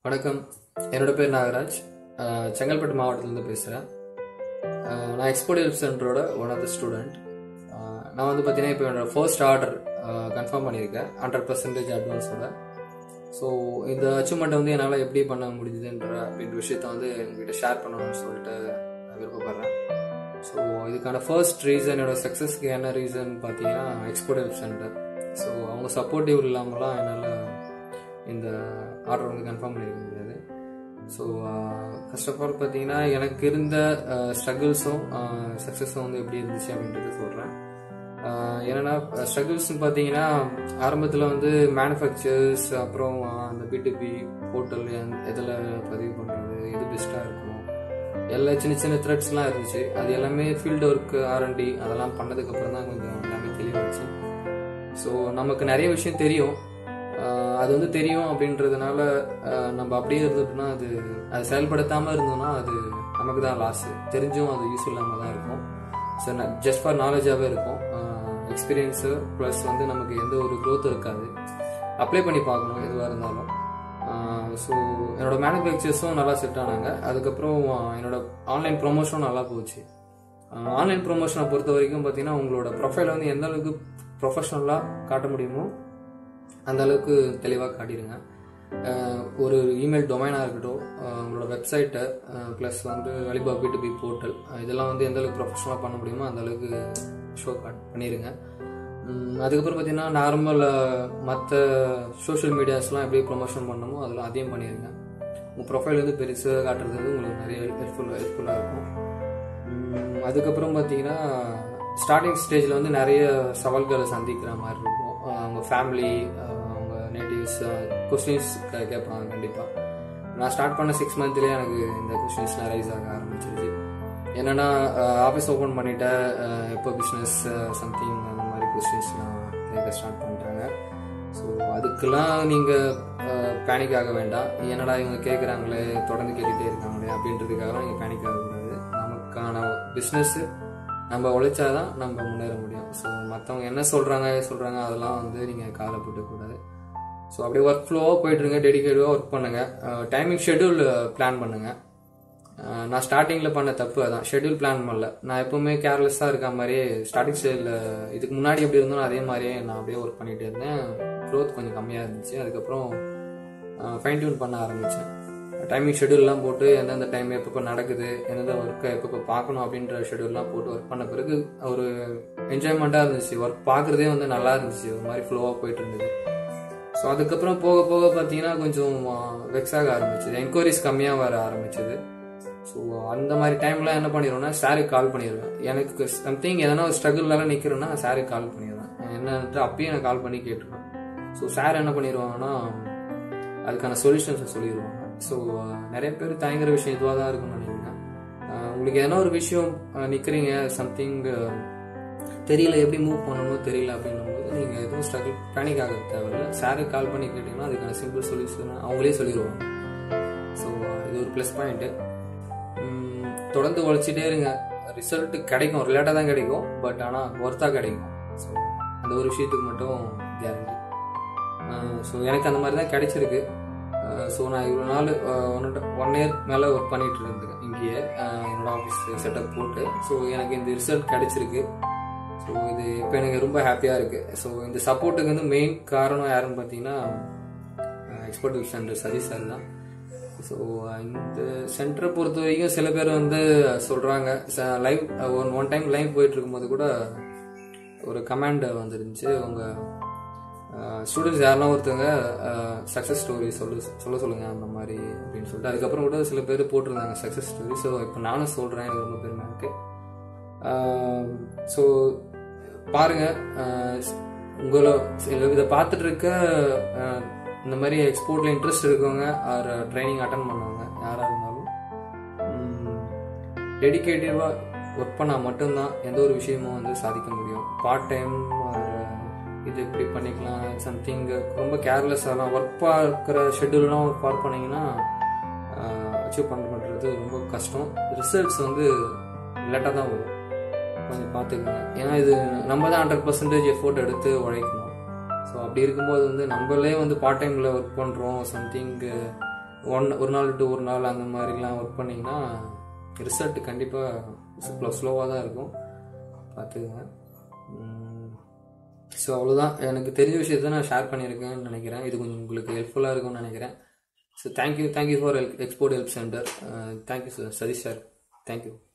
வணக்கம் என்னோட பேர் நாகராஜ் அஹ், செங்கல்பட்டு மாவட்டத்திலேருந்து பேசுகிறேன் நான் எக்ஸ்போர்ட் ஹெல்ப் சென்டரோட ஒன் ஆஃப் த ஸ்டூடெண்ட் நான் வந்து பார்த்தீங்கன்னா இப்போ என்னோட ஃபர்ஸ்ட் ஆர்டர் கன்ஃபார்ம் பண்ணியிருக்கேன் ஹண்ட்ரட் பர்சன்டேஜ் அட்வான்ஸோட ஸோ இந்த அச்சீவ்மெண்ட்டை வந்து என்னால் எப்படி பண்ண முடியுதுன்ற அப்படின்ற விஷயத்த வந்து உங்ககிட்ட ஷேர் பண்ணணும்னு சொல்லிட்டு நான் விருப்பப்படுறேன் ஸோ இதுக்கான ஃபர்ஸ்ட் ரீசன் என்னோட சக்ஸஸ்க்கு என்ன ரீசன் பார்த்தீங்கன்னா எக்ஸ்போர்ட் ஹெல்ப் சென்டர் ஸோ அவங்க சப்போர்ட்டிவ் இல்லாமலாம் என்னால் இந்த ஆர்டர் வந்து கன்ஃபார்ம் பண்ணியிருக்க முடியாது ஸோ ஃபர்ஸ்ட் ஆஃப் ஆல் பார்த்தீங்கன்னா எனக்கு இருந்த ஸ்ட்ரகிள்ஸும் சக்ஸஸும் வந்து எப்படி இருந்துச்சு அப்படின்றத சொல்கிறேன் என்னென்னா ஸ்ட்ரகிள்ஸ்னு பார்த்தீங்கன்னா ஆரம்பத்தில் வந்து மேனுஃபேக்சர்ஸ் அப்புறம் அந்த பிடிபி போர்ட்டல் எதில் பதிவு பண்ணுறது எது பெஸ்ட்டாக இருக்கும் எல்லா சின்ன சின்ன த்ரெட்ஸ்லாம் இருந்துச்சு அது எல்லாமே ஃபீல்டு ஒர்க் ஆர்என்டி அதெல்லாம் பண்ணதுக்கப்புறம் தான் கொஞ்சம் எல்லாமே தெளிவாச்சு ஸோ நமக்கு நிறைய விஷயம் தெரியும் ஆஹ் அது வந்து தெரியும் அப்படின்றதுனால ஆஹ் நம்ம அப்படியே இருந்தோம்னா அது அது செயல்படுத்தாமல் இருந்தோம்னா அது நமக்கு தான் லாஸ் தெரிஞ்சும் அது யூஸ் இல்லாமல் தான் இருக்கும் ஸோ ஜஸ்ட் ஃபார் நாலேஜாகவே இருக்கும் எக்ஸ்பீரியன்ஸு ப்ளஸ் வந்து நமக்கு எந்த ஒரு க்ரோத் இருக்காது அப்ளை பண்ணி பார்க்கணும் எதுவாக இருந்தாலும் ஸோ என்னோட மேனுஃபேக்சர்ஸும் நல்லா செட் ஆனாங்க அதுக்கப்புறம் ஆஹ் என்னோட ஆன்லைன் ப்ரொமோஷனும் நல்லா போச்சு ஆன்லைன் ப்ரொமோஷனை பொறுத்த வரைக்கும் பார்த்தீங்கன்னா உங்களோட ப்ரொஃபைலை வந்து எந்த அளவுக்கு ப்ரொஃபஷ்னலாக காட்ட முடியுமோ அந்த அளவுக்கு தெளிவாக காட்டிடுங்க அஹ் ஒரு இமெயில் டொமைனாக இருக்கட்டும் அஹ் உங்களோட வெப்சைட்டை ப்ளஸ் வந்து அலிபா பி பி போர்ட்டல் இதெல்லாம் வந்து எந்த அளவுக்கு ப்ரொஃபஷனலாக பண்ண முடியுமோ அந்த அளவுக்கு ஷோ காட் பண்ணிடுங்க உம் அதுக்கப்புறம் பார்த்தீங்கன்னா நார்மல் மற்ற சோஷியல் மீடியாஸ்லாம் எப்படி ப்ரொமோஷன் பண்ணணுமோ அதெல்லாம் அதையும் பண்ணிடுங்க உங்கள் ப்ரொஃபைல் வந்து பெருசாக காட்டுறது வந்து உங்களுக்கு நிறைய ஹெல்ப்ஃபுல்லாக ஹெல்ப்ஃபுல்லாக இருக்கும் உம் அதுக்கப்புறம் பார்த்தீங்கன்னா ஸ்டார்டிங் ஸ்டேஜில் வந்து நிறைய சவால்களை சந்திக்கிற மாதிரி இருக்கும் அஹ் அவங்க ஃபேமிலி அவங்க நேட்டிவ்ஸ் கொஸ்டின்ஸ் கேட்பாங்க கண்டிப்பாக நான் ஸ்டார்ட் பண்ண சிக்ஸ் மந்த்லேயே எனக்கு இந்த கொஸ்டின்ஸ்லாம் ரைஸ் ஆக ஆரம்பிச்சிருச்சு என்னென்னா ஆஃபீஸ் ஓப்பன் பண்ணிட்டேன் அஹ் எப்போ பிஸ்னஸ் சம்திங் அந்த மாதிரி கொஸ்டின்ஸ்லாம் கேட்க ஸ்டார்ட் பண்ணிட்டாங்க ஸோ அதுக்கெல்லாம் நீங்கள் பேனிக் ஆக வேண்டாம் என்னடா இவங்க கேட்குறாங்களே தொடர்ந்து கேட்டுகிட்டே இருக்காங்களே அப்படின்றதுக்காக நீங்கள் பேனிக் ஆகக்கூடாது நமக்கான பிஸ்னஸ்ஸு நம்ம உழைச்சாதான் நம்ம முன்னேற முடியும் ஸோ மற்றவங்க என்ன சொல்கிறாங்க சொல்கிறாங்க அதெல்லாம் வந்து நீங்கள் காலை போட்டுக்கூடாது ஸோ அப்படியே ஒர்க் ஃப்ளோவாக போயிட்டுருங்க டெடிக்கேட்டிவாக ஒர்க் பண்ணுங்கள் டைமிங் ஷெட்யூல் பிளான் பண்ணுங்கள் அஹ் நான் ஸ்டார்டிங்கில் பண்ண தப்பு அதான் ஷெட்யூல் பிளான் பண்ணல நான் எப்பவுமே கேர்லெஸ்ஸாக இருக்க மாதிரியே ஸ்டார்டிங் ஸ்டேஜில் இதுக்கு முன்னாடி எப்படி இருந்தோ அதே மாதிரியே நான் அப்படியே ஒர்க் பண்ணிகிட்டே இருந்தேன் க்ரோத் கொஞ்சம் கம்மியாக இருந்துச்சு அதுக்கப்புறம் ஃபைன் டியூன் பண்ண ஆரம்பித்தேன் டைமிங் ஷெட்யூல்லாம் போட்டு எந்தெந்த டைம் எப்பப்போ நடக்குது எந்தெந்த ஒர்க்கை எப்பப்போ பார்க்கணும் அப்படின்ற ஷெட்யூல்லாம் போட்டு ஒர்க் பண்ண பிறகு ஒரு என்ஜாய்மெண்ட்டாக இருந்துச்சு ஒர்க் பார்க்குறதே வந்து நல்லா இருந்துச்சு ஒரு மாதிரி ஃப்ளோவாக போயிட்டு இருந்தது ஸோ அதுக்கப்புறம் போக போக பார்த்தீங்கன்னா கொஞ்சம் வெக்ஸ் ஆக ஆரம்பிச்சது என்கொயரிஸ் கம்மியாக வர ஆரம்பிச்சது ஸோ அந்த மாதிரி டைம்ல என்ன பண்ணிடுவேன்னா சாருக்கு கால் பண்ணிடுவேன் எனக்கு சம்திங் எதனா ஒரு ஸ்ட்ரகிள்னால நிற்கிறேன்னா சாருக்கு கால் பண்ணிடுவேன் என்னன்ட்டு அப்பயே நான் கால் பண்ணி கேட்டுருவேன் ஸோ சார் என்ன பண்ணிடுவாங்கன்னா அதுக்கான சொல்யூஷன்ஸை சொல்லிடுவாங்க ஸோ நிறைய பேர் தயங்குற விஷயம் இதுவாக தான் இருக்கும்னு நினைக்கிறேன் அஹ் உங்களுக்கு எதனா ஒரு விஷயம் நிற்கிறீங்க சம்திங் தெரியல எப்படி மூவ் பண்ணணுமோ தெரியல அப்படின்னும் போது நீங்கள் எதுவும் ஸ்ட்ரகிள் பேனிக் ஆக தேவையில்ல சாருக்கு கால் பண்ணி கேட்டிங்கன்னா அதுக்கான சிம்பிள் சொல்யூஷன் அவங்களே சொல்லிடுவாங்க ஸோ இது ஒரு ப்ளஸ் பாயிண்ட்டு தொடர்ந்து உழைச்சிட்டே இருங்க ரிசல்ட் கிடைக்கும் ரிலேட்டாக தான் கிடைக்கும் பட் ஆனால் ஒர்த்தாக கிடைக்கும் ஸோ அந்த ஒரு விஷயத்துக்கு மட்டும் கேரண்டி ஸோ எனக்கு அந்த மாதிரி தான் கிடைச்சிருக்கு ஸோ நான் இவ்வளோ நாள் ஒன் ஒன் இயர் மேலே ஒர்க் பண்ணிட்டு இருந்தேன் இங்கேயே அஹ் என்னோட ஆஃபீஸ் செட்டப் போட்டு ஸோ எனக்கு இந்த ரிசல்ட் கிடைச்சிருக்கு ஸோ இது இப்போ எனக்கு ரொம்ப ஹாப்பியாக இருக்குது ஸோ இந்த சப்போர்ட்டுக்கு வந்து மெயின் காரணம் யாருன்னு பார்த்தீங்கன்னா எக்ஸ்பர்ட் சென்டர் சதீஷ் சார் தான் ஸோ இந்த சென்டரை பொறுத்த வரைக்கும் சில பேர் வந்து சொல்கிறாங்க live one one time live போயிட்டு இருக்கும்போது கூட ஒரு கமெண்ட் வந்துருந்துச்சு உங்கள் ஸ்டூடெண்ட்ஸ் யாரெல்லாம் ஒருத்தவங்க சக்ஸஸ் ஸ்டோரி சொல்ல சொல்ல சொல்லுங்க அந்த மாதிரி அப்படின்னு சொல்லிட்டு அதுக்கப்புறம் கூட சில பேர் போட்டிருந்தாங்க சக்ஸஸ் ஸ்டோரி ஸோ இப்போ நானும் சொல்கிறேன் எனக்கு ரொம்ப பெருமை இருக்கு ஸோ பாருங்க உங்களை இதை பார்த்துட்டு இருக்க அஹ், இந்த மாதிரி எக்ஸ்போர்ட்ல இன்ட்ரெஸ்ட் இருக்கவங்க ஆர் ட்ரைனிங் அட்டன் பண்ணவங்க யாராக இருந்தாலும் டெடிக்கேட்டிவாக ஒர்க் பண்ணால் மட்டும்தான் எந்த ஒரு விஷயமும் வந்து சாதிக்க முடியும் பார்ட் டைம் இது இப்படி பண்ணிக்கலாம் சம்திங் ரொம்ப கேர்லெஸ்ஸாலாம் ஒர்க் பார்க்குற ஷெட்யூல்லாம் ஒர்க் பார்க் பண்ணிங்கன்னா அச்சீவ் பண்ண பண்ணுறது ரொம்ப கஷ்டம் ரிசல்ட்ஸ் வந்து லேட்டாக தான் வரும் கொஞ்சம் பார்த்துக்கோங்க ஏன்னா இது நம்ம தான் ஹண்ட்ரட் பர்சன்டேஜ் எஃபோர்ட் எடுத்து உழைக்கணும் ஸோ அப்படி இருக்கும்போது வந்து நம்மளே வந்து பார்ட் டைமில் ஒர்க் பண்ணுறோம் சம்திங் ஒன் ஒரு நாள் விட்டு ஒரு நாள் அந்த மாதிரிலாம் ஒர்க் பண்ணிங்கன்னா ரிசல்ட் கண்டிப்பாக ஸ்லோவாக தான் இருக்கும் பார்த்துக்குங்க ஸோ அவ்வளோதான் எனக்கு தெரிஞ்ச விஷயத்த நான் ஷேர் பண்ணியிருக்கேன்னு நினைக்கிறேன் இது கொஞ்சம் உங்களுக்கு ஹெல்ப்ஃபுல்லாக இருக்கும்னு நினைக்கிறேன் so thank you thank you for export help center thank you sir Satish sir thank you